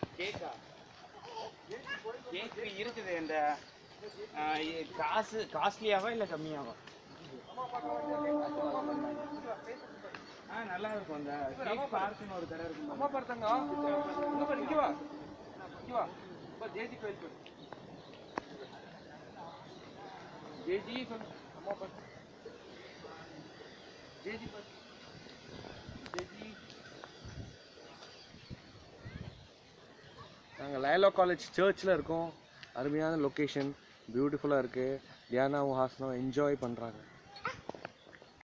கேக்கா கேக்கு இருக்குது இந்த ஆ, இ- காசு காஸ்ட்லியாவா இல்லை கம்மியாவா ஆ நல்லா இருக்கும் இந்த கேக் பார்க்குன்னு ஒரு கடை இருக்கும் அம்மா பார்த்தாங்க இங்க பாரு இங்க வா இங்க வா இப்போ ஜேஜி கோயில் போய் ஜேஜி சொல்லு அம்மா பார்த்து ஜேஜி பாரு ஜேஜி நாங்கள் லயலா காலேஜ் சர்ச்சில் இருக்கோம் அருமையான லொக்கேஷன் பியூட்டிஃபுல்லாக இருக்குது தியானாவும் ஹாசனும் என்ஜாய் பண்ணுறாங்க